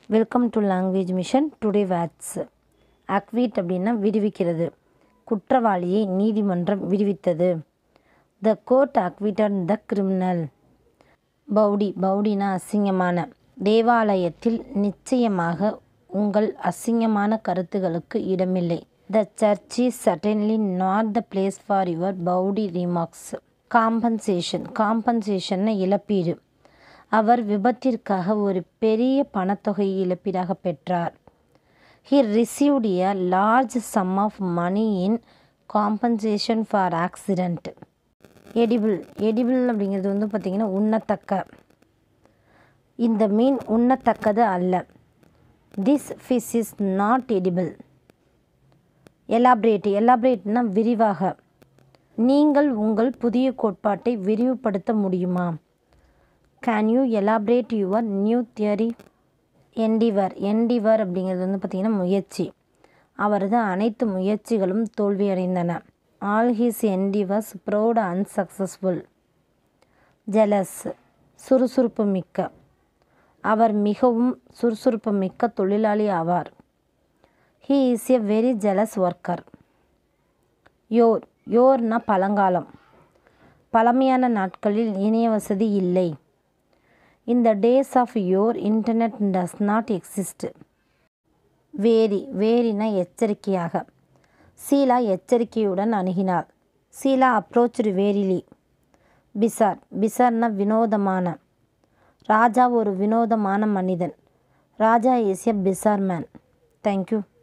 welcome to language mission today words acquit அப்படின்னா விடுவிக்கிறது குற்றவாளியை நீதிமன்றம் விடுவித்தது த கோர்ட் அக்விட்டட் த கிரிமினல் பவுடி பவுடினா அசிங்கமான தேவாலயத்தில் நிச்சயமாக உங்கள் அசிங்கமான கருத்துகளுக்கு இடமில்லை the church is certainly not the place for your bawdy remarks compensation compensation இழப்பீடு அவர் விபத்திற்காக ஒரு பெரிய பணத்தொகை இழப்பீடாக பெற்றார் he received a large sum of money in compensation for accident edible edible அப்படிங்கிறது வந்து பார்த்திங்கன்னா உண்ணத்தக்க இந்த மீன் உண்ணத்தக்கது அல்ல this fish is not edible elaborate எலாப்ரேட்னா விரிவாக நீங்கள் உங்கள் புதிய கோட்பாட்டை விரிவுபடுத்த முடியுமா can you elaborate your new theory endeavour endeavour அப்படிங்கிறது வந்து பார்த்திங்கன்னா முயற்சி அவரது அனைத்து முயற்சிகளும் தோல்வியடைந்தன all his endeavours proved unsuccessful zealous சுறுசுறுப்பு மிக்க அவர் மிகவும் சுறுசுறுப்பு மிக்க தொழிலாளி ஆவார் he is a very zealous worker yore யோர்னா பழங்காலம் பழமையான நாட்களில் இணைய வசதி இல்லை இந்த days of yore internet does not exist wary வேரினா எச்சரிக்கையாக சீலா எச்சரிக்கையுடன் அணுகினார் சீலா அப்ரோச்டு வேரிலி பிசார் பிசார்னா வினோதமான ராஜா ஒரு வினோதமான மனிதன் Raja is a bizarre man thank you